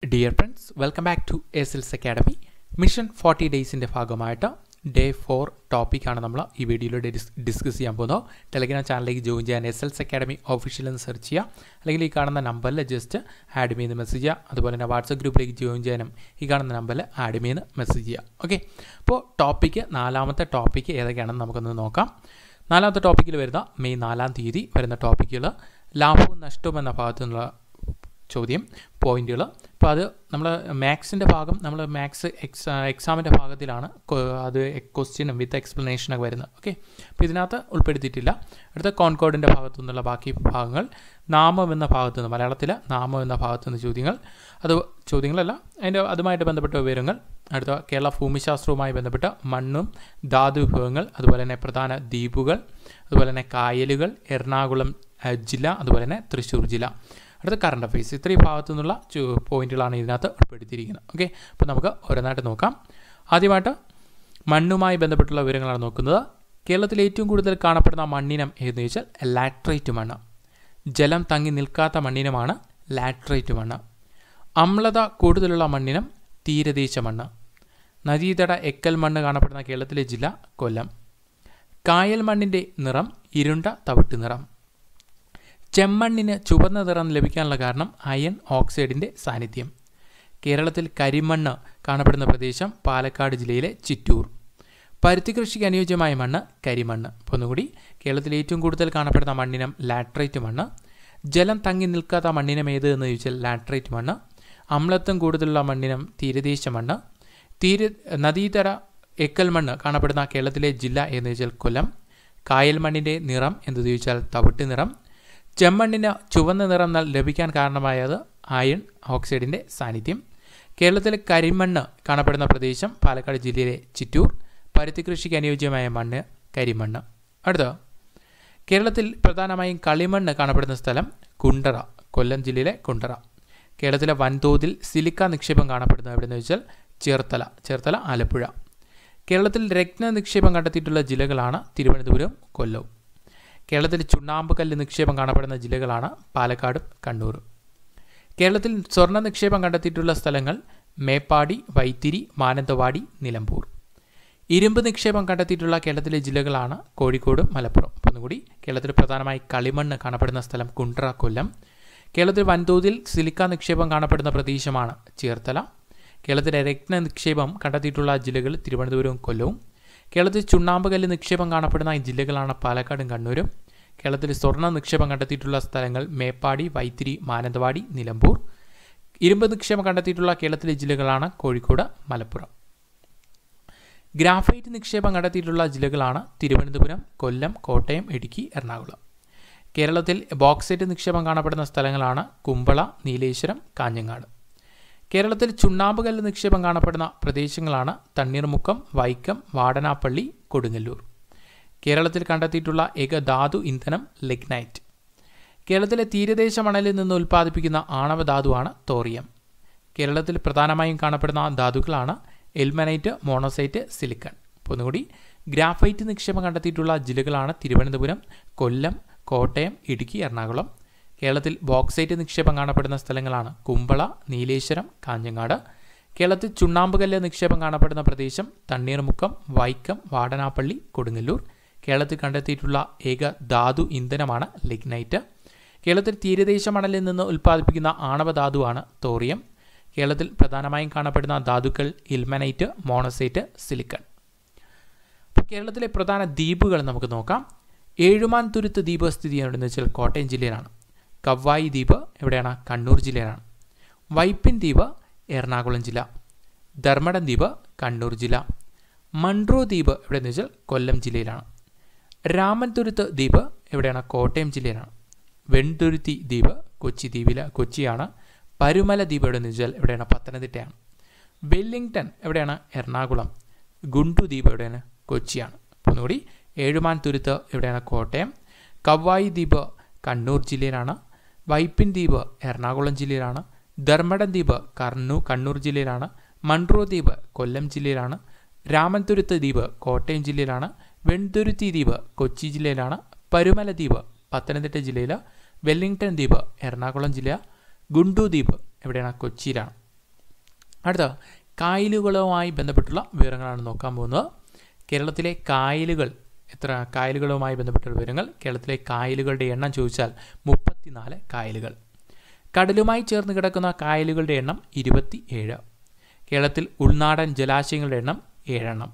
dear friends welcome back to S Els academy mission forty ഡേയ്സിൻ്റെ ഭാഗമായിട്ട് day four ടോപ്പിക്കാണ് നമ്മൾ ഈ വീഡിയോയിലൂടെ ഡിസ് ഡിസ്കസ് ചെയ്യാൻ പോകുന്നത് ടെലഗ്രാം ചാനലിലേക്ക് ജോയിൻ ചെയ്യാൻ എസ് എൽസ് അക്കാഡമി ഒഫീഷ്യൽ എന്ന് സെർച്ച് ചെയ്യുക അല്ലെങ്കിൽ ഈ കാണുന്ന നമ്പറിൽ ജസ്റ്റ് ആഡ് ചെയ്യുന്ന മെസ്സേജ് ചെയ്യുക അതുപോലെ തന്നെ വാട്സപ്പ് ഗ്രൂപ്പിലേക്ക് ജോയിൻ ചെയ്യാനും ഈ കാണുന്ന നമ്പറിൽ ആഡ് ചെയ്യുന്ന മെസ്സേജ് ചെയ്യുക ഓക്കെ അപ്പോൾ ടോപ്പിക്ക് നാലാമത്തെ ടോപ്പിക്ക് ഏതൊക്കെയാണെന്ന് നമുക്കൊന്ന് നോക്കാം നാലാമത്തെ ടോപ്പിക്കിൽ വരുന്ന മെയ് നാലാം തീയതി വരുന്ന ടോപ്പിക്കുകൾ ലാഭവും നഷ്ടവും എന്ന ഭാഗത്തു നിന്നുള്ള ചോദ്യം പോയിന്റുകൾ അപ്പോൾ അത് നമ്മൾ മാത്സിൻ്റെ ഭാഗം നമ്മൾ മാത്സ് എക്സാ എക്സാമിൻ്റെ ഭാഗത്തിലാണ് കൊ- അത് ക്വസ്റ്റ്യനും വിത്ത് എക്സ്പ്ലനേഷനൊക്കെ വരുന്നത് ഓക്കെ അപ്പോൾ ഇതിനകത്ത് ഉൾപ്പെടുത്തിയിട്ടില്ല അടുത്ത കോൺകോഡിൻ്റെ ഭാഗത്തു നിന്നുള്ള ബാക്കി ഭാഗങ്ങൾ നാമം എന്ന ഭാഗത്തു നിന്ന് മലയാളത്തിലെ നാമം എന്ന ഭാഗത്തു നിന്ന് ചോദ്യങ്ങൾ അത് ചോദ്യങ്ങളല്ല അതിൻ്റെ അതുമായിട്ട് ബന്ധപ്പെട്ട വിവരങ്ങൾ അടുത്ത കേരള ഭൂമിശാസ്ത്രവുമായി ബന്ധപ്പെട്ട മണ്ണും ധാതു വിഭവങ്ങൾ അതുപോലെ തന്നെ പ്രധാന ദ്വീപുകൾ അതുപോലെ തന്നെ കായലുകൾ എറണാകുളം അഹ്, ജില്ല അതുപോലെ തന്നെ തൃശ്ശൂർ ജില്ല അടുത്ത കറണ്ട് അഫയേഴ്സ് ഇത്രയും ഭാഗത്തു നിന്നുള്ള ചു- പോയിന്റുകളാണ് ഇതിനകത്ത് ഉൾപ്പെടുത്തിയിരിക്കുന്നത് ഓക്കെ അപ്പോൾ നമുക്ക് ഓരോന്നായിട്ട് നോക്കാം ആദ്യമായിട്ട് മണ്ണുമായി ബന്ധപ്പെട്ടുള്ള വിവരങ്ങളാണ് നോക്കുന്നത് കേരളത്തിൽ ഏറ്റവും കൂടുതൽ കാണപ്പെടുന്ന മണ്ണിനം ഏതെന്ന് ചോദിച്ചാൽ ലാട്രൈറ്റ് മണ്ണ് ജലം തങ്ങി നിൽക്കാത്ത മണ്ണിനമാണ് ലാട്രൈറ്റ് മണ്ണ് അമ്ലത കൂടുതലുള്ള മണ്ണിനം തീരദേശ മണ്ണ് നദീതട എക്കൽ മണ്ണ് കാണപ്പെടുന്ന കേരളത്തിലെ ജില്ല കൊല്ലം കായൽ മണ്ണിൻ്റെ നിറം ഇരുണ്ട തവിട്ട് നിറം ചെമ്മണ്ണിന് ചുവന്ന നിറം ലഭിക്കാനുള്ള കാരണം അയൺ ഓക്സൈഡിൻ്റെ സാന്നിധ്യം കേരളത്തിൽ കരിമണ്ണ് കാണപ്പെടുന്ന പ്രദേശം പാലക്കാട് ജില്ലയിലെ ചിറ്റൂർ പരുത്തി കൃഷിക്ക് അനുയോജ്യമായ മണ്ണ് കരിമണ്ണ് അപ്പോൾ ഒന്നുകൂടി കേരളത്തിൽ ഏറ്റവും കൂടുതൽ കാണപ്പെടുന്ന മണ്ണിനം ലാട്രൈറ്റ് മണ്ണ് ജലം തങ്ങി നിൽക്കാത്ത മണ്ണിനം ഏത് എന്ന് ചോദിച്ചാൽ ലാട്രൈറ്റ് മണ്ണ് അമ്ലത്വം കൂടുതലുള്ള മണ്ണിനം തീരദേശ മണ്ണ് തീര നദീതര എക്കൽ മണ്ണ് കാണപ്പെടുന്ന കേരളത്തിലെ ജില്ല എന്ന് ചോദിച്ചാൽ കൊല്ലം കായൽ മണ്ണിൻ്റെ നിറം എന്ന് ചോദിച്ചാൽ തവിട്ട് നിറം ചെമ്മണ്ണിന് ചുവന്ന നിറം നൽ- ലഭിക്കാൻ കാരണമായത് അയൺ ഓക്സൈഡിൻ്റെ സാന്നിധ്യം കേരളത്തിലെ കരിമണ്ണ് കാണപ്പെടുന്ന പ്രദേശം പാലക്കാട് ജില്ലയിലെ ചിറ്റൂർ പരുത്തി കൃഷിക്ക് അനുയോജ്യമായ മണ്ണ് കരിമണ്ണ് അടുത്ത കേരളത്തിൽ പ്രധാനമായും കളിമണ്ണ് കാണപ്പെടുന്ന സ്ഥലം കുണ്ടറ കൊല്ലം ജില്ലയിലെ കുണ്ടറ കേരളത്തിലെ വൻതോതിൽ സിലിക്ക നിക്ഷേപം കാണപ്പെടുന്നത് എവിടെയെന്ന് വെച്ചാൽ ചേർത്തല ചേർത്തല ആലപ്പുഴ കേരളത്തിൽ രത്ന നിക്ഷേപം കണ്ടെത്തിയിട്ടുള്ള ജില്ലകളാണ് തിരുവനന്തപുരം കൊല്ലവും കേരളത്തിൽ ചുണ്ണാമ്പ് കല്ല് നിക്ഷേപം കാണപ്പെടുന്ന ജില്ലകളാണ് പാലക്കാടും കണ്ണൂരും കേരളത്തിൽ സ്വർണ്ണ നിക്ഷേപം കണ്ടെത്തിയിട്ടുള്ള സ്ഥലങ്ങൾ മേപ്പാടി വൈത്തിരി മാനന്തവാടി നിലമ്പൂർ ഇരുമ്പ് നിക്ഷേപം കണ്ടെത്തിയിട്ടുള്ള കേരളത്തിലെ ജില്ലകളാണ് കോഴിക്കോട് മലപ്പുറം അപ്പോൾ ഒന്നുകൂടി കേരളത്തിൽ പ്രധാനമായി കളിമണ്ണ് കാണപ്പെടുന്ന സ്ഥലം കുണ്ട്ര കൊല്ലം കേരളത്തിൽ വൻതോതിൽ സിലിക്ക നിക്ഷേപം കാണപ്പെടുന്ന പ്രദേശമാണ് ചേർത്തല കേരളത്തിലെ രത്ന നിക്ഷേപം കണ്ടെത്തിയിട്ടുള്ള ജില്ലകൾ തിരുവനന്തപുരവും കൊല്ലവും കേരളത്തിൽ ചുണ്ണാമ്പ് കല്ല് നിക്ഷേപം കാണപ്പെടുന്ന ഈ ജില്ലകളാണ് പാലക്കാടും കണ്ണൂരും കേരളത്തിൽ സ്വർണ്ണ നിക്ഷേപം കണ്ടെത്തിയിട്ടുള്ള സ്ഥലങ്ങൾ മേപ്പാടി വൈത്തിരി മാനന്തവാടി നിലമ്പൂർ ഇരുമ്പ് നിക്ഷേപം കണ്ടെത്തിയിട്ടുള്ള കേരളത്തിലെ ജില്ലകളാണ് കോഴിക്കോട് മലപ്പുറം ഗ്രാഫൈറ്റ് നിക്ഷേപം കണ്ടെത്തിയിട്ടുള്ള ജില്ലകളാണ് തിരുവനന്തപുരം കൊല്ലം കോട്ടയം ഇടുക്കി എറണാകുളം കേരളത്തിൽ ബോക്സൈറ്റ് നിക്ഷേപം കാണപ്പെടുന്ന സ്ഥലങ്ങളാണ് കുമ്പള നീലേശ്വരം കാഞ്ഞങ്ങാട് കേരളത്തിൽ ചുണ്ണാമ്പ് കല്ല് നിക്ഷേപം കാണപ്പെടുന്ന പ്രദേശങ്ങളാണ് തണ്ണീർമുക്കം വൈക്കം വാടനാപ്പള്ളി കൊടുങ്ങല്ലൂർ കേരളത്തിൽ കണ്ടെത്തിയിട്ടുള്ള ഏക ധാതു ഇന്ധനം ലിഗ്നൈറ്റ് കേരളത്തിലെ തീരദേശ മണലിൽ നിന്ന് ഉൽപ്പാദിപ്പിക്കുന്ന ആണവധാതുവാണ് തോറിയം കേരളത്തിൽ പ്രധാനമായും കാണപ്പെടുന്ന ധാതുക്കളാണ് എൽമനൈറ്റ് മോണോസൈറ്റ് സിലിക്കൺ അപ്പോൾ ഒന്നുകൂടി ഗ്രാഫൈറ്റ് നിക്ഷേപം കണ്ടെത്തിയിട്ടുള്ള ജില്ലകളാണ് തിരുവനന്തപുരം കൊല്ലം കോട്ടയം ഇടുക്കി എറണാകുളം കേരളത്തിൽ ബോക്സൈറ്റ് നിക്ഷേപം കാണപ്പെടുന്ന സ്ഥലങ്ങളാണ് കുമ്പള നീലേശ്വരം കാഞ്ഞങ്ങാട് കേരളത്തിൽ ചുണ്ണാമ്പുകല്ല് നിക്ഷേപം കാണപ്പെടുന്ന പ്രദേശം തണ്ണീർമുക്കം വൈക്കം വാടനാപ്പള്ളി കൊടുങ്ങല്ലൂർ കേരളത്തിൽ കണ്ടെത്തിയിട്ടുള്ള ഏക ധാതു ഇന്ധനമാണ് ലിഗ്നൈറ്റ് കേരളത്തിൽ തീരദേശ മണലിൽ നിന്ന് ഉൽപ്പാദിപ്പിക്കുന്ന ആണവധാതുവാണ് തോറിയം കേരളത്തിൽ പ്രധാനമായും കാണപ്പെടുന്ന ധാതുക്കൾ ഇൽമനൈറ്റ് മോണസൈറ്റ് സിലിക്കൺ അപ്പോൾ കേരളത്തിലെ പ്രധാന ദ്വീപുകൾ നമുക്ക് നോക്കാം ഏഴുമാൻ തുരുത്ത് ദ്വീപ് സ്ഥിതി ചെയ്യുന്നതെന്ന് വെച്ചാൽ കോട്ടയം ജില്ലയിലാണ് കവ്വായി ദ്വീപ് എവിടെയാണ് കണ്ണൂർ ജില്ലയിലാണ് വൈപ്പിൻ ദ്വീപ് എറണാകുളം ജില്ല ധർമ്മടം ദ്വീപ് കണ്ണൂർ ജില്ല മൺട്രോ ദ്വീപ് എവിടെയെന്ന് വെച്ചാൽ കൊല്ലം ജില്ലയിലാണ് രാമൻ തുരുത്ത് ദ്വീപ് എവിടെയാണ് കോട്ടയം ജില്ലയിലാണ് വെൺതുരുത്തി ദ്വീപ് കൊച്ചി ദ്വീപിലെ കൊച്ചിയാണ് പരുമല ദ്വീപ് എവിടെയെന്ന് വെച്ചാൽ എവിടെയാണ് പത്തനംതിട്ടയാണ് വെല്ലിംഗ്ടൺ എവിടെയാണ് എറണാകുളം ഗുണ്ടു ദ്വീപ് എവിടെയാണ് കൊച്ചിയാണ് അപ്പോൾ ഒന്നുകൂടി ഏഴുമാൻ തുരുത്ത് എവിടെയാണ് കോട്ടയം കവ്വായി ദ്വീപ് കണ്ണൂർ ജില്ലയിലാണ് വൈപ്പിൻ ദ്വീപ് എറണാകുളം ജില്ലയിലാണ് ധർമ്മടം ദ്വീപ് കർണൂ കണ്ണൂർ ജില്ലയിലാണ് മൺട്രോ ദ്വീപ് കൊല്ലം ജില്ലയിലാണ് രാമൻതുരുത്ത് ദ്വീപ് കോട്ടയം ജില്ലയിലാണ് വെൺതുരുത്തി ദ്വീപ് കൊച്ചി ജില്ലയിലാണ് പരുമല ദ്വീപ് പത്തനംതിട്ട ജില്ലയിൽ വെല്ലിംഗ്ടൺ ദ്വീപ് എറണാകുളം ജില്ല ഗുണ്ടു ദ്വീപ് എവിടെയാണ് കൊച്ചിയിലാണ് അടുത്ത കായലുകളുമായി ബന്ധപ്പെട്ടുള്ള വിവരങ്ങളാണ് നോക്കാൻ പോകുന്നത് കേരളത്തിലെ കായലുകൾ എത്ര കായലുകളുമായി ബന്ധപ്പെട്ടുള്ള വിവരങ്ങൾ കേരളത്തിലെ കായലുകളുടെ എണ്ണം ചോദിച്ചാൽ മുപ്പത്തിനാല് കായലുകൾ കടലുമായി ചേർന്ന് കിടക്കുന്ന കായലുകളുടെ എണ്ണം ഇരുപത്തി ഏഴ് കേരളത്തിൽ ഉൾനാടൻ ജലാശയങ്ങളുടെ എണ്ണം ഏഴെണ്ണം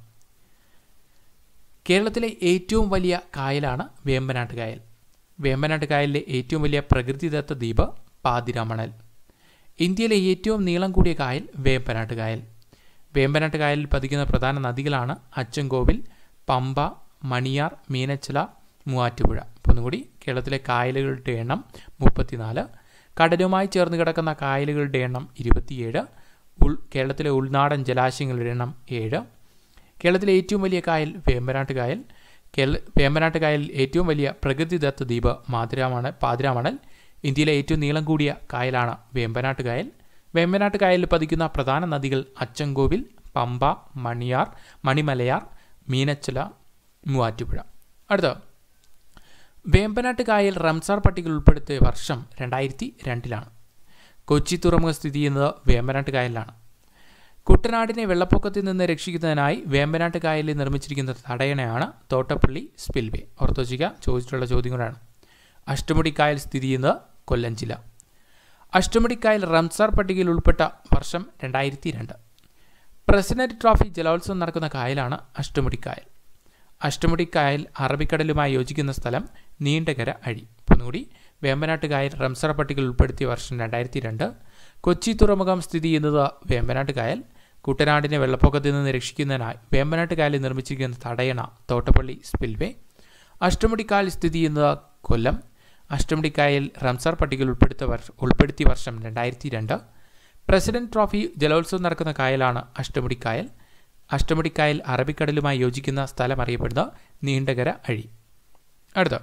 കേരളത്തിലെ ഏറ്റവും വലിയ കായലാണ് വേമ്പനാട്ട് കായൽ വേമ്പനാട്ട് കായലിലെ ഏറ്റവും വലിയ പ്രകൃതിദത്ത ദ്വീപ് പാതിരാമണൽ ഇന്ത്യയിലെ ഏറ്റവും നീളം കൂടിയ കായൽ വേമ്പനാട്ട് കായൽ വേമ്പനാട്ട് കായലിൽ പതിക്കുന്ന പ്രധാന നദികളാണ് അച്ചൻകോവിൽ പമ്പ മണിയാർ മീനച്ചില മൂവാറ്റുപുഴ അപ്പോൾ ഒന്നുകൂടി കേരളത്തിലെ കായലുകളുടെ എണ്ണം മുപ്പത്തിനാല് കടലുമായി ചേർന്ന് കിടക്കുന്ന കായലുകളുടെ എണ്ണം ഇരുപത്തിയേഴ് ഉൾ കേരളത്തിലെ ഉൾനാടൻ ജലാശയങ്ങളുടെ എണ്ണം ഏഴ് കേരളത്തിലെ ഏറ്റവും വലിയ കായൽ വേമ്പനാട്ട് കായൽ കേരള വേമ്പനാട്ട് കായലിൽ ഏറ്റവും വലിയ പ്രകൃതിദത്ത ദ്വീപ് മാതിരാമണൽ പാതിരാമണൽ ഇന്ത്യയിലെ ഏറ്റവും നീളം കൂടിയ കായലാണ് വേമ്പനാട്ട് കായൽ വേമ്പനാട്ട് കായലിൽ പതിക്കുന്ന പ്രധാന നദികൾ അച്ചൻകോവിൽ പമ്പ മണിയാർ മണിമലയാർ മീനച്ചില മൂവാറ്റുപുഴ അടുത്ത വേമ്പനാട്ട് കായൽ റംസാർ പട്ടികയിൽ ഉൾപ്പെടുത്തിയ വർഷം രണ്ടായിരത്തി രണ്ടിലാണ് കൊച്ചി തുറമുഖം സ്ഥിതി ചെയ്യുന്നത് വേമ്പനാട്ട് കായലിലാണ് കുട്ടനാടിനെ വെള്ളപ്പൊക്കത്തിൽ നിന്ന് രക്ഷിക്കുന്നതിനായി വേമ്പനാട്ട് കായലിൽ നിർമ്മിച്ചിരിക്കുന്ന തടയണയാണ് തോട്ടപ്പള്ളി സ്പിൽവേ ഓർത്തോചിക്ക ചോദിച്ചിട്ടുള്ള ചോദ്യങ്ങളാണ് അഷ്ടമുടിക്കായൽ സ്ഥിതി ചെയ്യുന്നത് കൊല്ലം ജില്ല അഷ്ടമുടിക്കായൽ റംസാർ പട്ടികയിൽ ഉൾപ്പെട്ട വർഷം രണ്ടായിരത്തി രണ്ട് പ്രസിഡന്റ് ട്രോഫി ജലോത്സവം നടക്കുന്ന കായലാണ് അഷ്ടമുടിക്കായൽ അഷ്ടമുടിക്കായൽ അറബിക്കടലുമായി യോജിക്കുന്ന സ്ഥലം നീണ്ടകര അഴി ഒന്നുകൂടി വേമ്പനാട്ട് കായൽ റംസാർ പട്ടികയിൽ ഉൾപ്പെടുത്തിയ വർഷം രണ്ടായിരത്തി രണ്ട് കൊച്ചി തുറമുഖം സ്ഥിതി ചെയ്യുന്നത് വേമ്പനാട്ട് കായൽ കുട്ടനാടിനെ വെള്ളപ്പൊക്കത്തിൽ നിന്ന് രക്ഷിക്കുന്നതിനായി വേമ്പനാട്ട് കായലിൽ നിർമ്മിച്ചിരിക്കുന്ന തടയണ തോട്ടപ്പള്ളി സ്പിൽവേ അഷ്ടമുടിക്കായൽ സ്ഥിതി ചെയ്യുന്നത് കൊല്ലം അഷ്ടമുടിക്കായൽ റംസാർ പട്ടികയിൽ ഉൾപ്പെടുത്ത വർഷം ഉൾപ്പെടുത്തിയ വർഷം രണ്ടായിരത്തി രണ്ട് പ്രസിഡന്റ് ട്രോഫി ജലോത്സവം നടക്കുന്ന കായലാണ് അഷ്ടമുടിക്കായൽ അഷ്ടമുടിക്കായൽ അറബിക്കടലുമായി യോജിക്കുന്ന സ്ഥലം അറിയപ്പെടുന്ന നീണ്ടകര അഴി അടുത്ത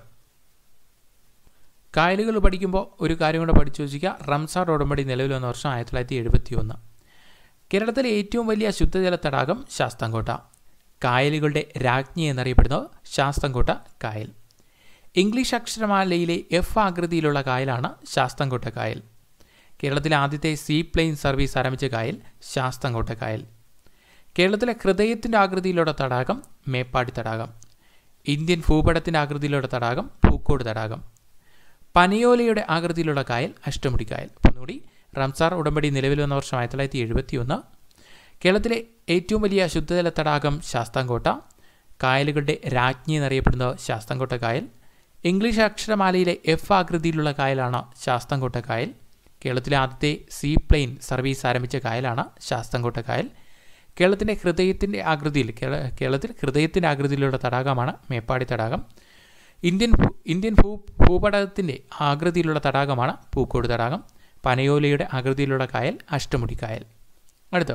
കായലുകൾ പഠിക്കുമ്പോൾ ഒരു കാര്യം കൂടെ പഠിച്ചു വച്ചിരിക്കുക റംസാർ ഉടമ്പടി നിലവിൽ വന്ന വർഷം ആയിരത്തി തൊള്ളായിരത്തി എഴുപത്തി ഒന്ന് കേരളത്തിലെ ഏറ്റവും വലിയ ശുദ്ധജല തടാകം ശാസ്താംകോട്ട കായലുകളുടെ രാജ്ഞി എന്നറിയപ്പെടുന്നത് ശാസ്താംകോട്ട കായൽ ഇംഗ്ലീഷ് അക്ഷരമാലയിലെ എഫ് ആകൃതിയിലുള്ള കായലാണ് ശാസ്താംകോട്ട കായൽ കേരളത്തിലെ ആദ്യത്തെ സീ പ്ലെയിൻ സർവീസ് ആരംഭിച്ച കായൽ ശാസ്താംകോട്ട കായൽ കേരളത്തിലെ ഹൃദയത്തിൻ്റെ ആകൃതിയിലുള്ള തടാകം മേപ്പാടി തടാകം ഇന്ത്യൻ ഭൂപടത്തിൻ്റെ ആകൃതിയിലുള്ള തടാകം പൂക്കോട് തടാകം പനയോലയുടെ ആകൃതിയിലുള്ള കായൽ അഷ്ടമുടി കായൽ ഒന്നുകൂടി റംസാർ ഉടമ്പടി നിലവിൽ വന്ന വർഷം ആയിരത്തി തൊള്ളായിരത്തി എഴുപത്തി ഒന്ന് കേരളത്തിലെ ഏറ്റവും വലിയ ശുദ്ധജല തടാകം ശാസ്താംകോട്ട കായലുകളുടെ രാജ്ഞി എന്നറിയപ്പെടുന്നത് ശാസ്താംകോട്ട കായൽ ഇംഗ്ലീഷ് അക്ഷരമാലയിലെ എഫ് ആകൃതിയിലുള്ള കായലാണ് ശാസ്താംകോട്ട കായൽ കേരളത്തിലെ ആദ്യത്തെ സീ പ്ലെയിൻ സർവീസ് ആരംഭിച്ച കായലാണ് ശാസ്താംകോട്ട കായൽ കേരളത്തിൻ്റെ ഹൃദയത്തിൻ്റെ ആകൃതിയിൽ കേരളത്തിൽ ഹൃദയത്തിൻ്റെ ആകൃതിയിലുള്ള തടാകമാണ് മേപ്പാടി തടാകം ഇന്ത്യൻ ഇന്ത്യൻ ഭൂ ഭൂപടകത്തിൻ്റെ ആകൃതിയിലുള്ള തടാകമാണ് പൂക്കോട് തടാകം പനയോലയുടെ ആകൃതിയിലുള്ള കായൽ അഷ്ടമുടി കായൽ അടുത്ത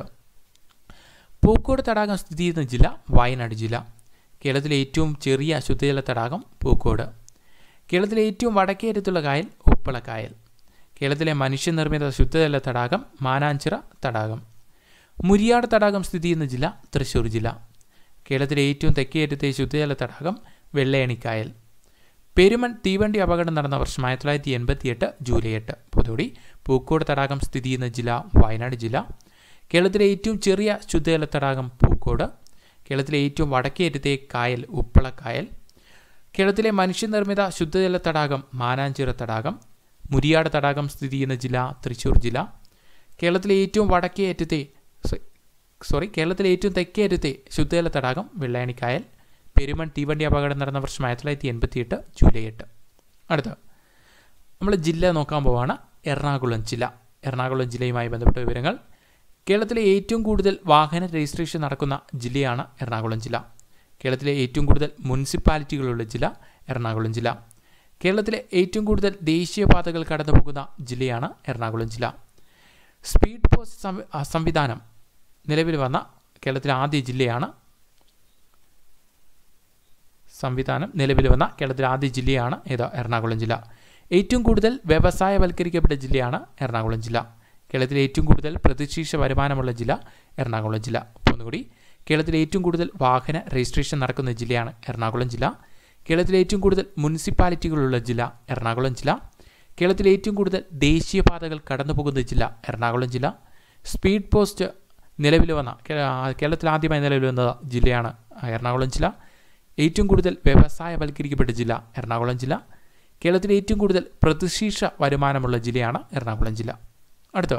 പൂക്കോട് തടാകം സ്ഥിതി ചെയ്യുന്ന ജില്ല വയനാട് ജില്ല കേരളത്തിലെ ഏറ്റവും ചെറിയ ശുദ്ധജല തടാകം പൂക്കോട് കേരളത്തിലെ ഏറ്റവും വടക്കേയറ്റത്തുള്ള കായൽ ഉപ്പള കായൽ കേരളത്തിലെ മനുഷ്യനിർമ്മിത ശുദ്ധജല തടാകം മാനാഞ്ചിറ തടാകം മുരിയാട് തടാകം സ്ഥിതി ചെയ്യുന്ന ജില്ല തൃശ്ശൂർ ജില്ല കേരളത്തിലെ ഏറ്റവും തെക്കേയറ്റത്തെ ശുദ്ധജല തടാകം വെള്ളയണിക്കായൽ പെരുമൺ തീവണ്ടി അപകടം നടന്ന വർഷം ആയിരത്തി തൊള്ളായിരത്തി എൺപത്തിയെട്ട് ജൂലൈ എട്ട് പൊതുവടി പൂക്കോട് തടാകം സ്ഥിതി ചെയ്യുന്ന ജില്ല വയനാട് ജില്ല കേരളത്തിലെ ഏറ്റവും ചെറിയ ശുദ്ധജല തടാകം പൂക്കോട് കേരളത്തിലെ ഏറ്റവും വടക്കേയറ്റത്തെ കായൽ ഉപ്പളക്കായൽ കേരളത്തിലെ മനുഷ്യനിർമ്മിത ശുദ്ധജല തടാകം മാനാഞ്ചിറ തടാകം മുരിയാട് തടാകം സ്ഥിതി ചെയ്യുന്ന ജില്ല തൃശ്ശൂർ ജില്ല കേരളത്തിലെ ഏറ്റവും വടക്കേ അറ്റത്തെ സോറി കേരളത്തിലെ ഏറ്റവും തെക്കേ അറ്റത്തെ ശുദ്ധജല തടാകം വെള്ളായണിക്കായൽ പെരുമൺ തീവണ്ടി അപകടം നടന്ന വർഷം ആയിരത്തി തൊള്ളായിരത്തി എൺപത്തിയെട്ട് ജൂലൈ എട്ട് അടുത്ത നമ്മൾ ജില്ല നോക്കാൻ പോവാണ് എറണാകുളം ജില്ല എറണാകുളം ജില്ലയുമായി ബന്ധപ്പെട്ട വിവരങ്ങൾ കേരളത്തിലെ ഏറ്റവും കൂടുതൽ വാഹന രജിസ്ട്രേഷൻ നടക്കുന്ന ജില്ലയാണ് എറണാകുളം ജില്ല കേരളത്തിലെ ഏറ്റവും കൂടുതൽ മുനിസിപ്പാലിറ്റികളുള്ള ജില്ല എറണാകുളം ജില്ല കേരളത്തിലെ ഏറ്റവും കൂടുതൽ ദേശീയപാതകൾ കടന്നു പോകുന്ന ജില്ലയാണ് എറണാകുളം ജില്ല സ്പീഡ് പോസ്റ്റ് സംവിധാനം നിലവിൽ വന്ന കേരളത്തിലെ ആദ്യ ജില്ലയാണ് സംവിധാനം നിലവിൽ വന്ന കേരളത്തിലെ ആദ്യ ജില്ലയാണ് ഏത് എറണാകുളം ജില്ല ഏറ്റവും കൂടുതൽ വ്യവസായവൽക്കരിക്കപ്പെട്ട ജില്ലയാണ് എറണാകുളം ജില്ല കേരളത്തിലെ ഏറ്റവും കൂടുതൽ പ്രതിശീർഷ വരുമാനമുള്ള ജില്ല എറണാകുളം ജില്ല ഒന്നുകൂടി കേരളത്തിലെ ഏറ്റവും കൂടുതൽ വാഹന രജിസ്ട്രേഷൻ നടക്കുന്ന ജില്ലയാണ് എറണാകുളം ജില്ല കേരളത്തിലെ ഏറ്റവും കൂടുതൽ മുനിസിപ്പാലിറ്റികളുള്ള ജില്ല എറണാകുളം ജില്ല കേരളത്തിലെ ഏറ്റവും കൂടുതൽ ദേശീയപാതകൾ കടന്നുപോകുന്ന ജില്ല എറണാകുളം ജില്ല സ്പീഡ് പോസ്റ്റ് നിലവിൽ വന്ന കേരളത്തിൽ ആദ്യമായി നിലവിൽ വന്ന ജില്ലയാണ് എറണാകുളം ജില്ല ഏറ്റവും കൂടുതൽ വ്യവസായവൽക്കരിക്കപ്പെട്ട ജില്ല എറണാകുളം ജില്ല കേരളത്തിലെ ഏറ്റവും കൂടുതൽ പ്രതിശീർഷ വരുമാനമുള്ള ജില്ലയാണ് എറണാകുളം ജില്ല അടുത്ത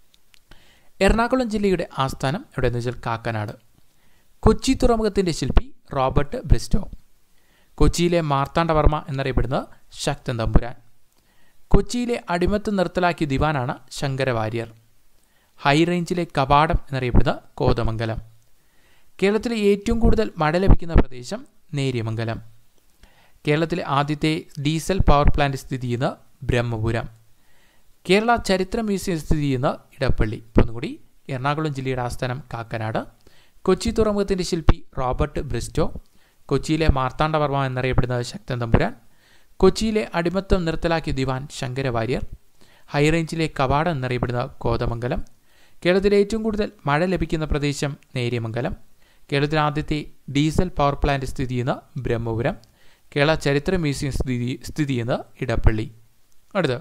എറണാകുളം ജില്ലയുടെ ആസ്ഥാനം എവിടെയെന്ന് വെച്ചാൽ കാക്കനാട് കൊച്ചി തുറമുഖത്തിൻ്റെ ശില്പി റോബർട്ട് ബ്രിസ്റ്റോ കൊച്ചിയിലെ മാർത്താണ്ഡവർമ്മ എന്നറിയപ്പെടുന്നത് ശക്തൻ തമ്പുരാൻ കൊച്ചിയിലെ അടിമത്ത് നിർത്തലാക്കിയ ദിവാനാണ് ശങ്കരവാര്യർ ഹൈ റേഞ്ചിലെ കവാടം എന്നറിയപ്പെടുന്നത് കോതമംഗലം കേരളത്തിലെ ഏറ്റവും കൂടുതൽ മഴ ലഭിക്കുന്ന പ്രദേശം നേര്യമംഗലം കേരളത്തിലെ ആദ്യത്തെ ഡീസൽ പവർ പ്ലാന്റ് സ്ഥിതി ചെയ്യുന്ന ബ്രഹ്മപുരം കേരള ചരിത്ര മ്യൂസിയം സ്ഥിതി ചെയ്യുന്ന ഇടപ്പള്ളി ഇപ്പോൾ ഒന്നുകൂടി എറണാകുളം ജില്ലയുടെ ആസ്ഥാനം കാക്കനാട് കൊച്ചി തുറമുഖത്തിൻ്റെ ശില്പി റോബർട്ട് ബ്രിസ്റ്റോ കൊച്ചിയിലെ മാർത്താണ്ഡവർമ്മ എന്നറിയപ്പെടുന്നത് ശക്തൻ തമ്പുരാൻ കൊച്ചിയിലെ അടിമത്തം നിർത്തലാക്കിയ ദിവാൻ ശങ്കരവാര്യർ ഹൈറേഞ്ചിലെ കവാടം എന്നറിയപ്പെടുന്ന കോതമംഗലം കേരളത്തിലെ ഏറ്റവും കൂടുതൽ മഴ ലഭിക്കുന്ന പ്രദേശം നേര്യമംഗലം കേരളത്തിലെ ആദ്യത്തെ ഡീസൽ പവർ പ്ലാന്റ് സ്ഥിതി ചെയ്യുന്ന ബ്രഹ്മപുരം കേരള ചരിത്ര മ്യൂസിയം സ്ഥിതി സ്ഥിതി ചെയ്യുന്ന ഇടപ്പള്ളി അടുത്ത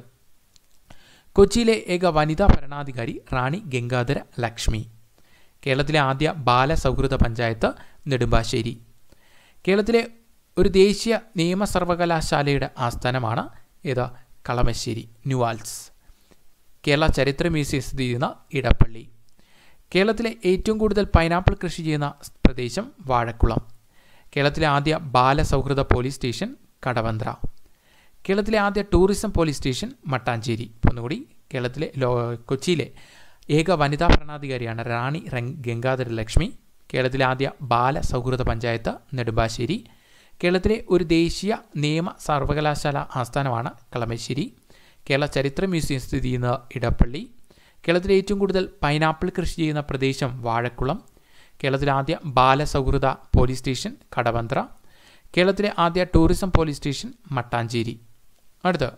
കൊച്ചിയിലെ ഏക വനിതാ ഭരണാധികാരി റാണി ഗംഗാധര ലക്ഷ്മി കേരളത്തിലെ ആദ്യ ബാലസൗഹൃദ പഞ്ചായത്ത് നെടുമ്പാശ്ശേരി കേരളത്തിലെ ഒരു ദേശീയ നിയമ സർവകലാശാലയുടെ ആസ്ഥാനമാണ് ഏത് കളമശ്ശേരി ന്യൂവാൽസ് കേരള ചരിത്ര മ്യൂസിയം സ്ഥിതി ചെയ്യുന്ന ഇടപ്പള്ളി കേരളത്തിലെ ഏറ്റവും കൂടുതൽ പൈനാപ്പിൾ കൃഷി ചെയ്യുന്ന പ്രദേശം വാഴക്കുളം കേരളത്തിലെ ആദ്യ ബാലസൗഹൃദ പോലീസ് സ്റ്റേഷൻ കടവന്ത്ര കേരളത്തിലെ ആദ്യ ടൂറിസം പോലീസ് സ്റ്റേഷൻ മട്ടാഞ്ചേരി ഒന്നുകൂടി കേരളത്തിലെ ലോ കൊച്ചിയിലെ ഏക വനിതാ ഭരണാധികാരിയാണ് റാണി ഗംഗാധര ലക്ഷ്മി കേരളത്തിലെ ആദ്യ ബാലസൗഹൃദ പഞ്ചായത്ത് നെടുമ്പാശ്ശേരി കേരളത്തിലെ ഒരു ദേശീയ നിയമ സർവകലാശാല ആസ്ഥാനമാണ് കളമശ്ശേരി കേരള ചരിത്ര മ്യൂസിയം സ്ഥിതി ചെയ്യുന്ന ഇടപ്പള്ളി കേരളത്തിലെ ഏറ്റവും കൂടുതൽ പൈനാപ്പിൾ കൃഷി ചെയ്യുന്ന പ്രദേശം വാഴക്കുളം കേരളത്തിലെ ആദ്യ ബാലസൗഹൃദ പോലീസ് സ്റ്റേഷൻ കടവന്ത്ര കേരളത്തിലെ ആദ്യ ടൂറിസം പോലീസ് സ്റ്റേഷൻ മട്ടാഞ്ചേരി അടുത്ത്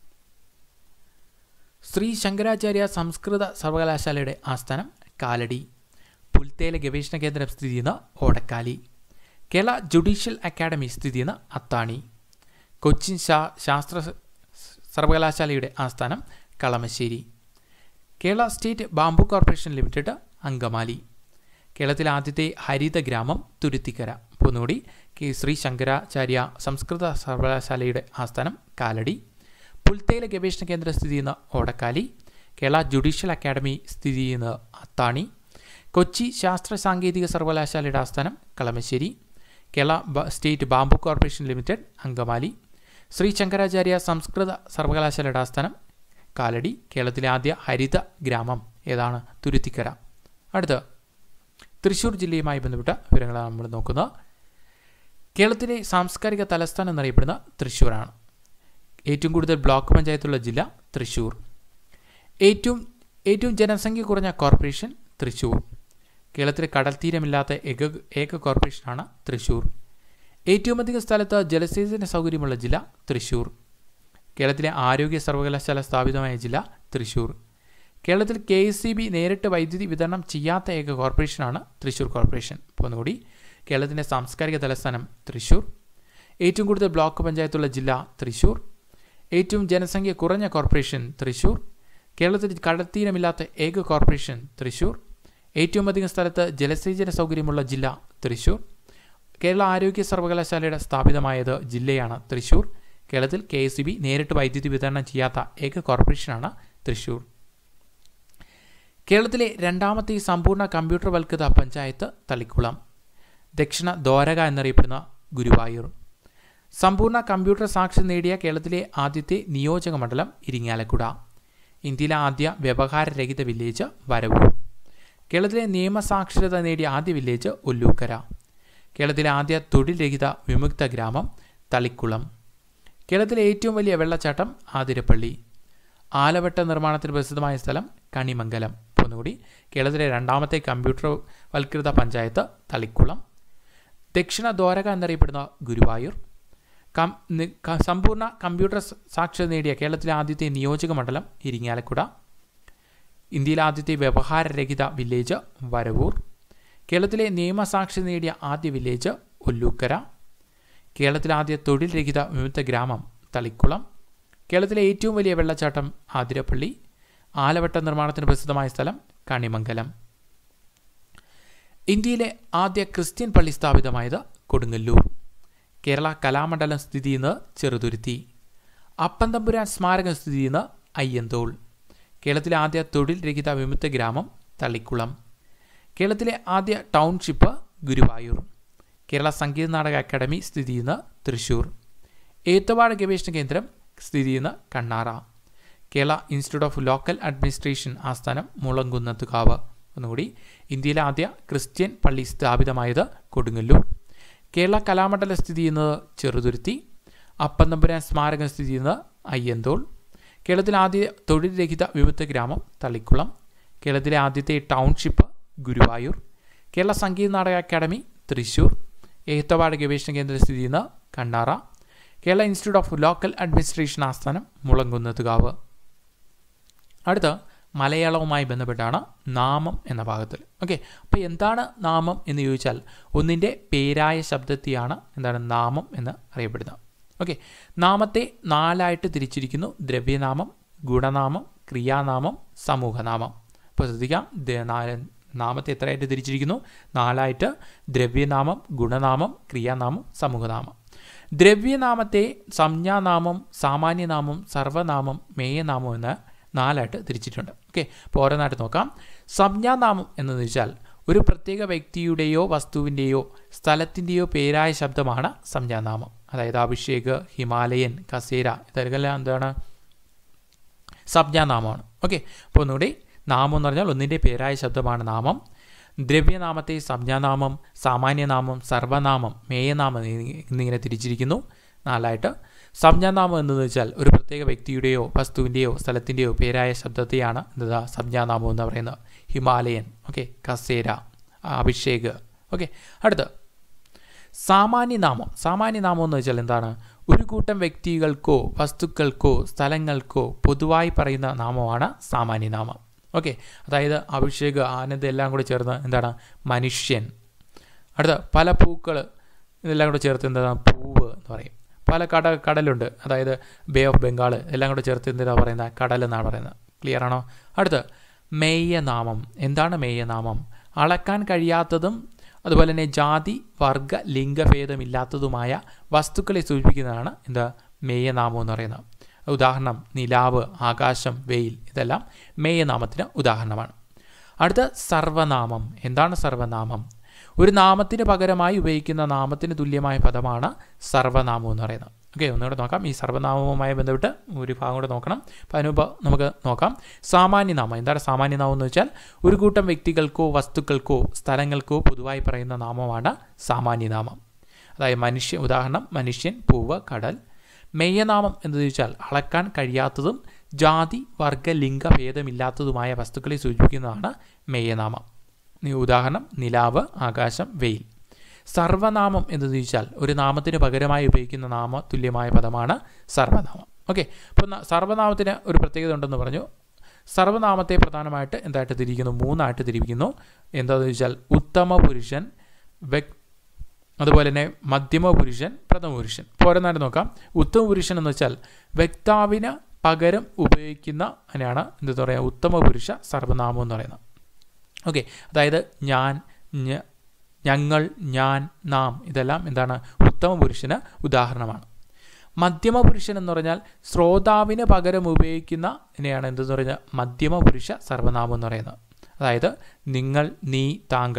ശ്രീ ശങ്കരാചാര്യ സംസ്കൃത സർവകലാശാലയുടെ ആസ്ഥാനം കാലടി പുൽത്തേല ഗവേഷണ കേന്ദ്രം സ്ഥിതി ചെയ്യുന്ന ഓടക്കാലി കേരള ജുഡീഷ്യൽ അക്കാദമി സ്ഥിതി ചെയ്യുന്ന അത്താണി കൊച്ചിൻ ശാ ശാസ്ത്ര സർവകലാശാലയുടെ ആസ്ഥാനം Kalamassery Kerala state bamboo corporation limited Angamaly കേരളത്തിലെ ആദ്യത്തെ ഹരിത ഗ്രാമം തുരുത്തിക്കര പൊന്നുകൂടി കെ ശ്രീ ശങ്കരാചാര്യ സംസ്കൃത സർവകലാശാലയുടെ ആസ്ഥാനം കാലടി പുൽത്തേല ഗവേഷണ കേന്ദ്രം സ്ഥിതി ചെയ്യുന്ന ഓടക്കാലി കേരള ജുഡീഷ്യൽ അക്കാദമി സ്ഥിതി ചെയ്യുന്ന അത്താണി കൊച്ചി ശാസ്ത്ര സാങ്കേതിക സർവകലാശാലയുടെ ആസ്ഥാനം Kalamassery Kerala state bamboo corporation limited Angamaly Sree Sankaracharya സംസ്കൃത സർവകലാശാലയുടെ ആസ്ഥാനം കാലടി കേരളത്തിലെ ആദ്യ ഹരിത ഗ്രാമം ഏതാണ് തുരുത്തിക്കര അടുത്ത് തൃശ്ശൂർ ജില്ലയുമായി ബന്ധപ്പെട്ട വിവരങ്ങളാണ് നമ്മൾ നോക്കുന്നത് കേരളത്തിലെ സാംസ്കാരിക തലസ്ഥാനം എന്നറിയപ്പെടുന്ന തൃശ്ശൂരാണ് ഏറ്റവും കൂടുതൽ ബ്ലോക്ക് പഞ്ചായത്തുള്ള ജില്ല തൃശ്ശൂർ ഏറ്റവും ഏറ്റവും ജനസംഖ്യ കുറഞ്ഞ കോർപ്പറേഷൻ തൃശ്ശൂർ കേരളത്തിലെ കടൽത്തീരമില്ലാത്ത ഏക ഏക കോർപ്പറേഷനാണ് തൃശ്ശൂർ ഏറ്റവും അധികം സ്ഥലത്ത് ജലസേചന സൗകര്യമുള്ള ജില്ല തൃശ്ശൂർ കേരളത്തിലെ ആരോഗ്യ സർവകലാശാല സ്ഥാപിതമായ ജില്ല തൃശ്ശൂർ കേരളത്തിൽ കെ എസ് സി ബി നേരിട്ട് വൈദ്യുതി വിതരണം ചെയ്യാത്ത ഏക കോർപ്പറേഷനാണ് തൃശ്ശൂർ കോർപ്പറേഷൻ ഇപ്പോൾ ഒന്നുകൂടി കേരളത്തിൻ്റെ സാംസ്കാരിക തലസ്ഥാനം തൃശ്ശൂർ ഏറ്റവും കൂടുതൽ ബ്ലോക്ക് പഞ്ചായത്തുള്ള ജില്ല തൃശ്ശൂർ ഏറ്റവും ജനസംഖ്യ കുറഞ്ഞ കോർപ്പറേഷൻ തൃശ്ശൂർ കേരളത്തിൽ കടൽത്തീരമില്ലാത്ത ഏക കോർപ്പറേഷൻ തൃശ്ശൂർ ഏറ്റവും അധികം സ്ഥലത്ത് ജലസേചന സൗകര്യമുള്ള ജില്ല തൃശ്ശൂർ കേരള ആരോഗ്യ സർവകലാശാലയുടെ സ്ഥാപിതമായത് ജില്ലയാണ് തൃശ്ശൂർ കേരളത്തിൽ കെ എസ് ബി നേരിട്ട് വൈദ്യുതി വിതരണം ചെയ്യാത്ത ഏക കോർപ്പറേഷനാണ് തൃശ്ശൂർ കേരളത്തിലെ രണ്ടാമത്തെ സമ്പൂർണ്ണ കമ്പ്യൂട്ടർവൽകൃത പഞ്ചായത്ത് തളിക്കുളം ദക്ഷിണ ദ്വാരക എന്നറിയപ്പെടുന്ന ഗുരുവായൂർ സമ്പൂർണ്ണ കമ്പ്യൂട്ടർ സാക്ഷരത നേടിയ കേരളത്തിലെ ആദ്യത്തെ നിയോജക മണ്ഡലം ഇരിങ്ങാലക്കുട ഇന്ത്യയിലെ ആദ്യ വ്യവഹാരരഹിത വില്ലേജ് വരവൂർ കേരളത്തിലെ നിയമസാക്ഷരത നേടിയ ആദ്യ വില്ലേജ് ഒല്ലൂക്കര കേരളത്തിലെ ആദ്യ തൊഴിൽ രഹിത വിമുക്ത ഗ്രാമം തളിക്കുളം കേരളത്തിലെ ഏറ്റവും വലിയ വെള്ളച്ചാട്ടം ആതിരപ്പള്ളി ആലവട്ട നിർമ്മാണത്തിന് പ്രസിദ്ധമായ സ്ഥലം കണിമംഗലം ഒന്നുകൂടി കേരളത്തിലെ രണ്ടാമത്തെ കമ്പ്യൂട്ടർ വൽകൃത പഞ്ചായത്ത് തളിക്കുളം ദക്ഷിണ ദ്വാരക എന്നറിയപ്പെടുന്ന ഗുരുവായൂർ കം സമ്പൂർണ്ണ കമ്പ്യൂട്ടർ സാക്ഷരത നേടിയ കേരളത്തിലെ ആദ്യത്തെ നിയോജക മണ്ഡലം ഇരിങ്ങാലക്കുട ഇന്ത്യയിലെ ആദ്യത്തെ വ്യവഹാരരഹിത വില്ലേജ് വരവൂർ കേരളത്തിലെ നിയമസാക്ഷരത നേടിയ ആദ്യ വില്ലേജ് ഒല്ലൂക്കര കേരളത്തിലെ ആദ്യ തൊഴിൽ രഹിത വിമുക്ത ഗ്രാമം തളിക്കുളം കേരളത്തിലെ ഏറ്റവും വലിയ വെള്ളച്ചാട്ടം ആതിരപ്പള്ളി ആലവട്ട നിർമ്മാണത്തിന് പ്രസിദ്ധമായ സ്ഥലം കണിമംഗലം ഇന്ത്യയിലെ ആദ്യ ക്രിസ്ത്യൻ പള്ളി സ്ഥാപിതമായത് കൊടുങ്ങല്ലൂർ കേരള കലാമണ്ഡലം സ്ഥിതി ചെയ്യുന്നത് ചെറുതുരുത്തി അപ്പന്തമ്പുരാൻ സ്മാരകം സ്ഥിതി ചെയ്യുന്ന അയ്യന്തോൾ കേരളത്തിലെ ആദ്യ തൊഴിൽ രഹിത വിമുക്ത ഗ്രാമം തളിക്കുളം കേരളത്തിലെ ആദ്യ ടൗൺഷിപ്പ് ഗുരുവായൂർ കേരള സംഗീത നാടക അക്കാദമി സ്ഥിതി ചെയ്യുന്ന തൃശൂർ ഏത്തവാട് ഗവേഷണ കേന്ദ്രം സ്ഥിതി ചെയ്യുന്ന Kannara Kerala institute of local administration ആസ്ഥാനം മുളങ്കുന്നത്തുകാവ് ഒന്നുകൂടി ഇന്ത്യയിലെ ആദ്യ ക്രിസ്ത്യൻ പള്ളി സ്ഥാപിതമായത് കൊടുങ്ങല്ലൂർ കേരള കലാമണ്ഡലം സ്ഥിതി ചെയ്യുന്നത് ചെറുതുരുത്തി അപ്പന്തമ്പുരാൻ സ്മാരകം സ്ഥിതി ചെയ്യുന്നത് അയ്യന്തോൾ കേരളത്തിലെ ആദ്യ തൊഴിൽ രഹിത വിമുക്ത ഗ്രാമം തളിക്കുളം കേരളത്തിലെ ആദ്യത്തെ ടൗൺഷിപ്പ് ഗുരുവായൂർ കേരള സംഗീത നാടക അക്കാദമി തൃശൂർ ഏത്തവാട് ഗവേഷണ കേന്ദ്രം സ്ഥിതി ചെയ്യുന്ന Kannara Kerala institute of local administration ആസ്ഥാനം മുളങ്കുന്നത്തുകാവ് അടുത്ത മലയാളവുമായി ബന്ധപ്പെട്ടാണ് നാമം എന്ന ഭാഗത്തിൽ ഓക്കെ അപ്പോൾ എന്താണ് നാമം എന്ന് ചോദിച്ചാൽ ഒന്നിൻ്റെ പേരായ ശബ്ദത്തെയാണ് എന്താണ് നാമം എന്ന് അറിയപ്പെടുന്നത് ഓക്കെ നാമത്തെ നാലായിട്ട് തിരിച്ചിരിക്കുന്നു ദ്രവ്യനാമം ഗുണനാമം ക്രിയാനാമം സമൂഹനാമം അപ്പോൾ ശ്രദ്ധിക്കാം നാമത്തെ എത്രയായിട്ട് തിരിച്ചിരിക്കുന്നു നാലായിട്ട് ദ്രവ്യനാമം ഗുണനാമം ക്രിയാനാമം സമൂഹനാമം ദ്രവ്യനാമത്തെ സംജ്ഞാനാമം സാമാന്യനാമം സർവനാമം മേയനാമം എന്ന് നാലായിട്ട് തിരിച്ചിട്ടുണ്ട് ഓക്കെ അപ്പോൾ ഓരോന്നായിട്ട് നോക്കാം സംജ്ഞാനാമം എന്ന് വെച്ചാൽ ഒരു പ്രത്യേക വ്യക്തിയുടെയോ വസ്തുവിൻ്റെയോ സ്ഥലത്തിൻ്റെയോ പേരായ ശബ്ദമാണ് സംജ്ഞാനാമം അതായത് അഭിഷേക് ഹിമാലയൻ കസേര ഇതെല്ലാം എന്താണ് സംജ്ഞാനാമമാണ് ഓക്കെ അപ്പോൾ ഒന്നുകൂടി നാമം എന്ന് പറഞ്ഞാൽ ഒന്നിൻ്റെ പേരായ ശബ്ദമാണ് നാമം ദ്രവ്യനാമത്തെ സംജ്ഞാനാമം സാമാന്യനാമം സർവനാമം മേയനാമം എന്നിങ്ങനെ തിരിച്ചിരിക്കുന്നു നാലായിട്ട് സംജ്ഞാനാമം എന്ന് വെച്ചാൽ ഒരു പ്രത്യേക വ്യക്തിയുടെയോ വസ്തുവിൻ്റെയോ സ്ഥലത്തിൻ്റെയോ പേരായ ശബ്ദത്തെയാണ് എന്താ സംജ്ഞാനാമം എന്ന് പറയുന്നത് ഹിമാലയൻ ഓക്കെ കസേര അഭിഷേക് ഓക്കെ അടുത്ത് സാമാന്യനാമം സാമാന്യനാമം എന്ന് വെച്ചാൽ എന്താണ് ഒരു കൂട്ടം വ്യക്തികൾക്കോ വസ്തുക്കൾക്കോ സ്ഥലങ്ങൾക്കോ പൊതുവായി പറയുന്ന നാമമാണ് സാമാന്യനാമം ഓക്കെ അതായത് അഭിഷേക് ആനന്ദ് എല്ലാം കൂടി ചേർന്ന് എന്താണ് മനുഷ്യൻ അടുത്ത പല പൂക്കൾ ഇതെല്ലാം കൂടെ ചേർത്ത് എന്താണ് പൂവ് എന്ന് പറയും പല കട കടലുണ്ട് അതായത് ബേ ഓഫ് ബംഗാൾ എല്ലാം കൂടെ ചേർത്ത് എന്തിനാ പറയുന്നത് കടൽ എന്നാണ് പറയുന്നത് ക്ലിയർ ആണോ അടുത്ത് മേയനാമം എന്താണ് മേയനാമം അളക്കാൻ കഴിയാത്തതും അതുപോലെ തന്നെ ജാതി വർഗ ലിംഗഭേദമില്ലാത്തതുമായ വസ്തുക്കളെ സൂചിപ്പിക്കുന്നതാണ് എന്താ മേയനാമം എന്ന് പറയുന്നത് ഉദാഹരണം നിലാവ് ആകാശം വെയിൽ ഇതെല്ലാം മേയനാമത്തിന് ഉദാഹരണമാണ് അടുത്ത സർവനാമം എന്താണ് സർവനാമം ഒരു നാമത്തിന് പകരമായി ഉപയോഗിക്കുന്ന നാമത്തിന് തുല്യമായ പദമാണ് സർവനാമം എന്ന് പറയുന്നത് ഓക്കെ ഒന്നുകൂടെ നോക്കാം ഈ സർവനാമവുമായി ബന്ധപ്പെട്ട് ഒരു ഭാഗം കൂടെ നോക്കണം അപ്പോൾ അതിനുമ്പ് നമുക്ക് നോക്കാം സാമാന്യനാമം എന്താണ് സാമാന്യനാമം എന്ന് വെച്ചാൽ ഒരു കൂട്ടം വ്യക്തികൾക്കോ വസ്തുക്കൾക്കോ സ്ഥലങ്ങൾക്കോ പൊതുവായി പറയുന്ന നാമമാണ് സാമാന്യനാമം അതായത് മനുഷ്യ ഉദാഹരണം മനുഷ്യൻ പൂവ് കടൽ മെയ്യനാമം എന്ന് ചോദിച്ചാൽ അളക്കാൻ കഴിയാത്തതും ജാതി വർഗ ലിംഗ ഭേദമില്ലാത്തതുമായ വസ്തുക്കളെ സൂചിപ്പിക്കുന്നതാണ് മെയ്യനാമം ഉദാഹരണം നിലാവ് ആകാശം വെയിൽ സർവനാമം എന്ന് ചോദിച്ചാൽ ഒരു നാമത്തിന് പകരമായി ഉപയോഗിക്കുന്ന നാമ തുല്യമായ പദമാണ് സർവനാമം ഓക്കെ അപ്പോൾ സർവനാമത്തിന് ഒരു പ്രത്യേകത ഉണ്ടെന്ന് പറഞ്ഞു സർവനാമത്തെ പ്രധാനമായിട്ട് എന്തായിട്ട് തിരിക്കുന്നു മൂന്നായിട്ട് തിരിക്കുന്നു എന്താണെന്ന് ചോദിച്ചാൽ ഉത്തമ പുരുഷൻ വ്യക് അതുപോലെ തന്നെ മധ്യമ പുരുഷൻ പ്രഥമ പുരുഷൻ പോരെന്നായിട്ട് നോക്കാം ഉത്തമ പുരുഷൻ എന്ന് വെച്ചാൽ വ്യക്താവിന് പകരം ഉപയോഗിക്കുന്ന അതിനാണ് എന്താ പറയുക ഉത്തമ പുരുഷ സർവനാമം എന്ന് പറയുന്നത് ഓക്കെ അതായത് ഞാൻ ഞങ്ങൾ ഞാൻ നാം ഇതെല്ലാം എന്താണ് ഉത്തമ പുരുഷന് ഉദാഹരണമാണ് മധ്യമ പുരുഷൻ എന്ന് പറഞ്ഞാൽ ശ്രോതാവിന് പകരം ഉപയോഗിക്കുന്ന ഇതിനെയാണ് എന്തെന്ന് പറഞ്ഞാൽ മധ്യമ പുരുഷ സർവനാമം എന്ന് പറയുന്നത് അതായത് നിങ്ങൾ നീ താങ്കൾ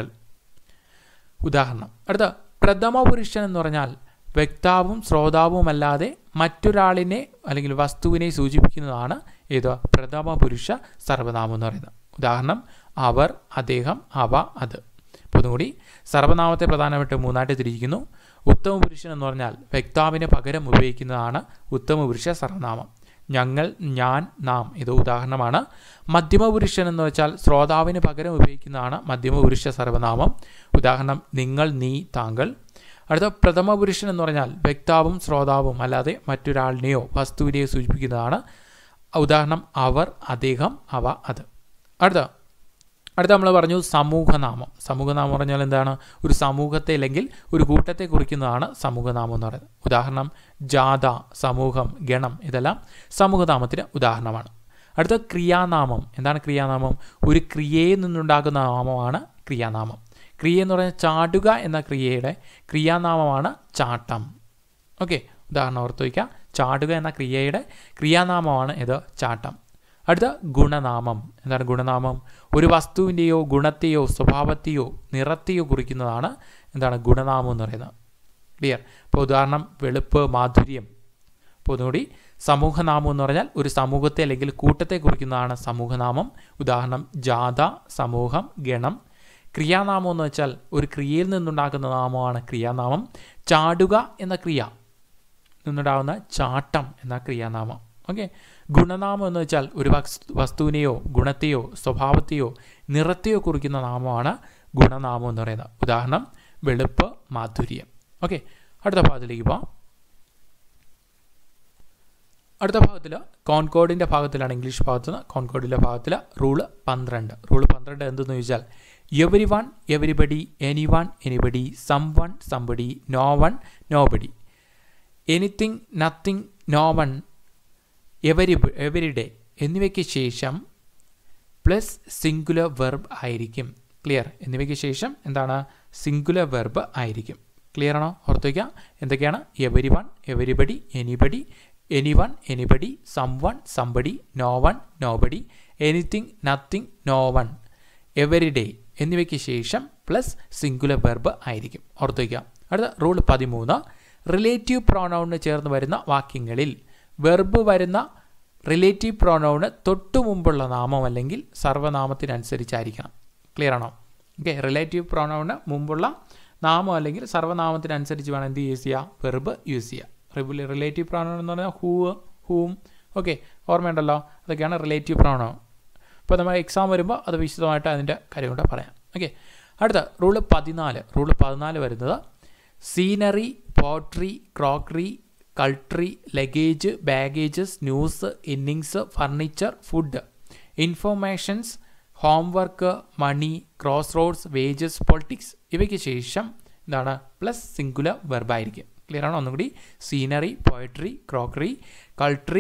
ഉദാഹരണം അടുത്ത പ്രഥമ പുരുഷൻ എന്ന് പറഞ്ഞാൽ വ്യക്താവും ശ്രോതാവുമല്ലാതെ മറ്റൊരാളിനെ അല്ലെങ്കിൽ വസ്തുവിനെ സൂചിപ്പിക്കുന്നതാണ് ഏത് പ്രഥമ പുരുഷ സർവനാമം എന്ന് പറയുന്നത് ഉദാഹരണം അവർ അദ്ദേഹം അവ അത് അപ്പോൾ ഒന്നുകൂടി സർവനാമത്തെ പ്രധാനമായിട്ട് മൂന്നായിട്ട് തിരിക്കുന്നു ഉത്തമ പുരുഷൻ എന്ന് പറഞ്ഞാൽ വ്യക്താവിന് പകരം ഉപയോഗിക്കുന്നതാണ് ഉത്തമ പുരുഷ സർവനാമം ഞങ്ങൾ ഞാൻ നാം ഇത് ഉദാഹരണമാണ് മധ്യമ പുരുഷൻ എന്ന് വെച്ചാൽ ശ്രോതാവിന് പകരം ഉപയോഗിക്കുന്നതാണ് മധ്യമ പുരുഷ സർവനാമം ഉദാഹരണം നിങ്ങൾ നീ താങ്കൾ അടുത്ത പ്രഥമ പുരുഷൻ എന്ന് പറഞ്ഞാൽ വ്യക്താവും ശ്രോതാവും അല്ലാതെ മറ്റൊരാളിനെയോ വസ്തുവിനെയോ സൂചിപ്പിക്കുന്നതാണ് ഉദാഹരണം അവർ അദ്ദേഹം അവ അത് അടുത്ത അടുത്ത നമ്മൾ പറഞ്ഞു സമൂഹനാമം സമൂഹനാമം പറഞ്ഞാൽ എന്താണ് ഒരു സമൂഹത്തെ അല്ലെങ്കിൽ ഒരു കൂട്ടത്തെ കുറിക്കുന്നതാണ് സമൂഹനാമം എന്ന് പറയുന്നത് ഉദാഹരണം ജാഥ സമൂഹം ഗണം ഇതെല്ലാം സമൂഹനാമത്തിന് ഉദാഹരണമാണ് അടുത്ത ക്രിയാനാമം എന്താണ് ക്രിയാനാമം ഒരു ക്രിയയിൽ നിന്നുണ്ടാകുന്ന നാമമാണ് ക്രിയാനാമം ക്രിയ എന്ന് പറഞ്ഞാൽ ചാടുക എന്ന ക്രിയയുടെ ക്രിയാനാമമാണ് ചാട്ടം ഓക്കെ ഉദാഹരണം ഓർത്ത് വയ്ക്കുക ചാടുക എന്ന ക്രിയയുടെ ക്രിയാനാമമാണ് ഇത് ചാട്ടം അടുത്ത ഗുണനാമം എന്താണ് ഗുണനാമം ഒരു വസ്തുവിൻ്റെയോ ഗുണത്തെയോ സ്വഭാവത്തെയോ നിറത്തെയോ കുറിക്കുന്നതാണ് എന്താണ് ഗുണനാമം എന്ന് പറയുന്നത് ക്ലിയർ ഇപ്പോൾ ഉദാഹരണം വെളുപ്പ് മാധുര്യം അപ്പോൾ ഒന്നുകൂടി സമൂഹനാമം എന്ന് പറഞ്ഞാൽ ഒരു സമൂഹത്തെ അല്ലെങ്കിൽ കൂട്ടത്തെ കുറിക്കുന്നതാണ് സമൂഹനാമം ഉദാഹരണം ജാഥ സമൂഹം ഗണം ക്രിയാനാമം എന്ന് വെച്ചാൽ ഒരു ക്രിയയിൽ നിന്നുണ്ടാകുന്ന നാമമാണ് ക്രിയാനാമം ചാടുക എന്ന ക്രിയ നിന്നുണ്ടാകുന്ന ചാട്ടം എന്ന ക്രിയാനാമം ഓക്കെ ഗുണനാമം എന്ന് വെച്ചാൽ ഒരു വസ്തുവിനെയോ ഗുണത്തെയോ സ്വഭാവത്തെയോ നിറത്തെയോ കുറിക്കുന്ന നാമമാണ് ഗുണനാമം എന്ന് പറയുന്നത് ഉദാഹരണം വെളുപ്പ് മാധുര്യം ഓക്കെ അടുത്ത ഭാഗത്തിലേക്ക് പോവാം അടുത്ത ഭാഗത്തിൽ കോൺകോഡിൻ്റെ ഭാഗത്തിലാണ് ഇംഗ്ലീഷ് ഭാഗത്ത് നിന്ന് കോൺകോഡിൻ്റെ ഭാഗത്തിൽ റൂള് പന്ത്രണ്ട് റൂള് പന്ത്രണ്ട് എന്തെന്ന് ചോദിച്ചാൽ everyone everybody anyone anybody someone somebody no one nobody anything nothing no one every every day എന്നിവയ്ക്ക് ശേഷം പ്ലസ് സിംഗുലർ വെർബ് ആയിരിക്കും ക്ലിയർ എന്നിവയ്ക്ക് ശേഷം എന്താണ് സിംഗുലർ വെർബ് ആയിരിക്കും ക്ലിയർ ആണോ ഓർത്ത് വയ്ക്കുക എന്തൊക്കെയാണ് everyone everybody anybody anyone anybody someone somebody no one nobody anything nothing no one every day എന്നിവയ്ക്ക് ശേഷം പ്ലസ് സിംഗുലർ വെർബ് ആയിരിക്കും ഓർത്ത് വയ്ക്കുക അടുത്ത റൂൾ പതിമൂന്ന് റിലേറ്റീവ് പ്രോണൗണിന് ചേർന്ന് വരുന്ന വാക്യങ്ങളിൽ വെർബ് വരുന്ന റിലേറ്റീവ് പ്രോണൗണ് തൊട്ടു മുമ്പുള്ള നാമം അല്ലെങ്കിൽ സർവ്വനാമത്തിനനുസരിച്ചായിരിക്കണം ക്ലിയർ ആണോ ഓക്കെ റിലേറ്റീവ് പ്രോണൗണ് മുമ്പുള്ള നാമം അല്ലെങ്കിൽ സർവ്വനാമത്തിനനുസരിച്ച് വേണം എന്ത് യൂസ് ചെയ്യുക വെർബ് യൂസ് ചെയ്യുക റിലേറ്റീവ് പ്രോണൗൺ എന്ന് പറഞ്ഞാൽ ഹൂ ഹൂം ഓക്കെ ഓർമ്മയുണ്ടല്ലോ അതൊക്കെയാണ് റിലേറ്റീവ് പ്രോണൗൺ ഇപ്പോൾ നമ്മൾ എക്സാം വരുമ്പോൾ അത് വിശദമായിട്ട് അതിൻ്റെ കാര്യം കൂടെ പറയാം ഓക്കെ അടുത്ത റൂള് പതിനാല് റൂള് പതിനാല് വരുന്നത് scenery poetry crockery cutlery luggage baggages news innings furniture food informations homework money crossroads wages politics ഇവയ്ക്ക് ശേഷം എന്താണ് പ്ലസ് സിംഗുലർ വെർബായിരിക്കും ക്ലിയർ ആണോ ഒന്നുകൂടി scenery poetry crockery cutlery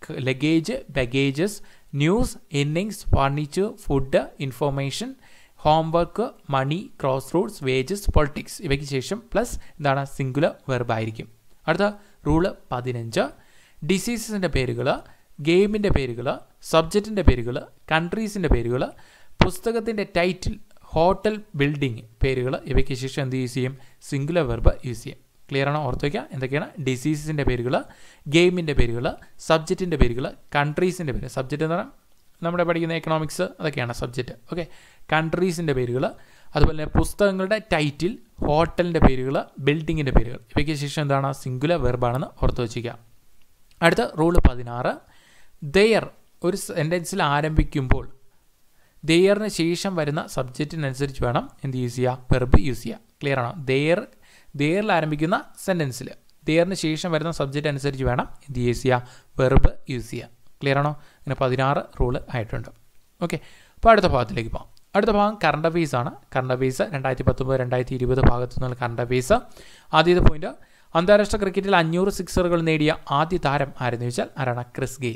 luggage baggages news innings furniture food information homework money cross routes wages politics ഇവയ്ക്ക് ശേഷം plus എന്താണ് singular വെർബായിരിക്കും അടുത്ത റൂള് പതിനഞ്ച് ഡിസീസസിൻ്റെ പേരുകൾ ഗെയിമിൻ്റെ പേരുകൾ സബ്ജക്റ്റിൻ്റെ പേരുകൾ കൺട്രീസിൻ്റെ പേരുകൾ പുസ്തകത്തിൻ്റെ ടൈറ്റിൽ ഹോട്ടൽ ബിൽഡിംഗ് പേരുകൾ ഇവയ്ക്ക് ശേഷം എന്ത് യൂസ് ചെയ്യും സിംഗുലർ വെർബ് യൂസ് ചെയ്യും ക്ലിയർ ആണോ ഓർത്ത് വയ്ക്കുക എന്തൊക്കെയാണ് ഡിസീസസിൻ്റെ പേരുകൾ ഗെയിമിൻ്റെ പേരുകൾ സബ്ജക്റ്റിൻ്റെ പേരുകൾ കൺട്രീസിൻ്റെ പേര് സബ്ജക്റ്റ് എന്ന് പറഞ്ഞാൽ നമ്മുടെ പഠിക്കുന്ന എക്കണോമിക്സ് അതൊക്കെയാണ് സബ്ജക്റ്റ് ഓക്കെ കൺട്രീസിൻ്റെ പേരുകൾ അതുപോലെ തന്നെ പുസ്തകങ്ങളുടെ ടൈറ്റിൽ ഹോട്ടലിൻ്റെ പേരുകൾ ബിൽഡിങ്ങിൻ്റെ പേരുകൾ ഇവയ്ക്ക് ശേഷം എന്താണ് സിംഗുലർ വെർബാണെന്ന് ഓർത്ത് വെച്ചിരിക്കുക അടുത്ത റൂള് പതിനാറ് ദയർ ഒരു സെൻറ്റൻസിൽ ആരംഭിക്കുമ്പോൾ ദയറിന് ശേഷം വരുന്ന സബ്ജക്റ്റിനനുസരിച്ച് വേണം എന്ത് യൂസ് ചെയ്യുക വെർബ് യൂസ് ചെയ്യുക ക്ലിയർ ആണോ ദയർ ദയറിൽ ആരംഭിക്കുന്ന സെൻറ്റൻസിൽ ദയറിന് ശേഷം വരുന്ന സബ്ജക്റ്റ് അനുസരിച്ച് വേണം എന്ത് യൂസ് ചെയ്യുക വെർബ് യൂസ് ചെയ്യുക ക്ലിയർ ആണോ അങ്ങനെ പതിനാറ് റൂള് ആയിട്ടുണ്ട് ഓക്കെ അപ്പോൾ അടുത്ത ഭാഗത്തിലേക്ക് പോകാം അടുത്ത ഭാഗം കറണ്ട് അഫെയ്സ് ആണ് കറണ്ട് അഫെയ്സ് രണ്ടായിരത്തി പത്തൊമ്പത് രണ്ടായിരത്തി ഇരുപത് ഭാഗത്തു നിന്നുള്ള കറണ്ട് അഫെയ്സ് ആദ്യത്തെ പോയിന്റ് അന്താരാഷ്ട്ര ക്രിക്കറ്റിൽ അഞ്ഞൂറ് സിക്സറുകൾ നേടിയ ആദ്യ താരം ആരെന്ന് ചോദിച്ചാൽ ആരാണ് ക്രിസ് ഗെയിൽ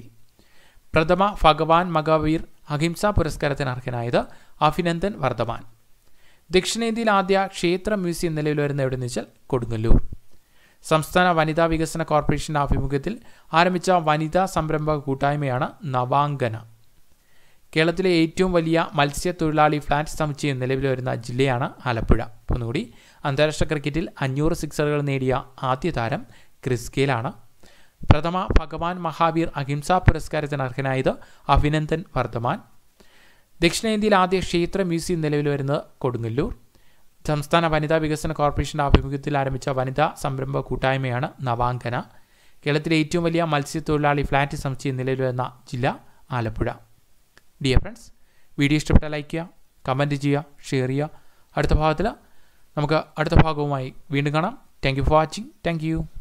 പ്രഥമ ഭഗവാൻ മഹാവീർ അഹിംസ പുരസ്കാരത്തിന് അർഹനായത് അഭിനന്ദൻ വർദ്ധമാൻ ദക്ഷിണേന്ത്യയിൽ ആദ്യ ക്ഷേത്ര മ്യൂസിയം നിലവിൽ വരുന്ന എവിടെയെന്ന് വെച്ചാൽ കൊടുങ്ങല്ലൂർ സംസ്ഥാന വനിതാ വികസന കോർപ്പറേഷൻ്റെ ആഭിമുഖ്യത്തിൽ ആരംഭിച്ച വനിതാ സംരംഭക കൂട്ടായ്മയാണ് നവാങ്കന കേരളത്തിലെ ഏറ്റവും വലിയ മത്സ്യത്തൊഴിലാളി ഫ്ലാറ്റ് സമുച്ചയം നിലവിൽ വരുന്ന ജില്ലയാണ് ആലപ്പുഴ ഒന്നുകൂടി അന്താരാഷ്ട്ര ക്രിക്കറ്റിൽ അഞ്ഞൂറ് സിക്സറുകൾ നേടിയ ആദ്യ താരം ക്രിസ് ഗെയിലാണ് പ്രഥമ ഭഗവാൻ മഹാവീർ അഹിംസാ പുരസ്കാരത്തിന് അർഹനായത് അഭിനന്ദൻ വർദ്ധമാൻ ദക്ഷിണേന്ത്യയിൽ ആദ്യ ക്ഷേത്ര മ്യൂസിയം നിലവിൽ വരുന്നത് കൊടുങ്ങല്ലൂർ സംസ്ഥാന വനിതാ വികസന കോർപ്പറേഷൻ്റെ ആഭിമുഖ്യത്തിൽ ആരംഭിച്ച വനിതാ സംരംഭ കൂട്ടായ്മയാണ് നവാങ്കന കേരളത്തിലെ ഏറ്റവും വലിയ മത്സ്യത്തൊഴിലാളി ഫ്ലാറ്റ് സമുച്ചയം നിലവിൽ വരുന്ന ജില്ല ആലപ്പുഴ ഡിയർ ഫ്രണ്ട്സ് വീഡിയോ ഇഷ്ടപ്പെട്ടാൽ ലൈക്ക് ചെയ്യുക കമൻറ്റ് ചെയ്യുക ഷെയർ ചെയ്യുക അടുത്ത ഭാഗത്തിൽ നമുക്ക് അടുത്ത ഭാഗവുമായി വീണ്ടും കാണാം thank you for watching thank U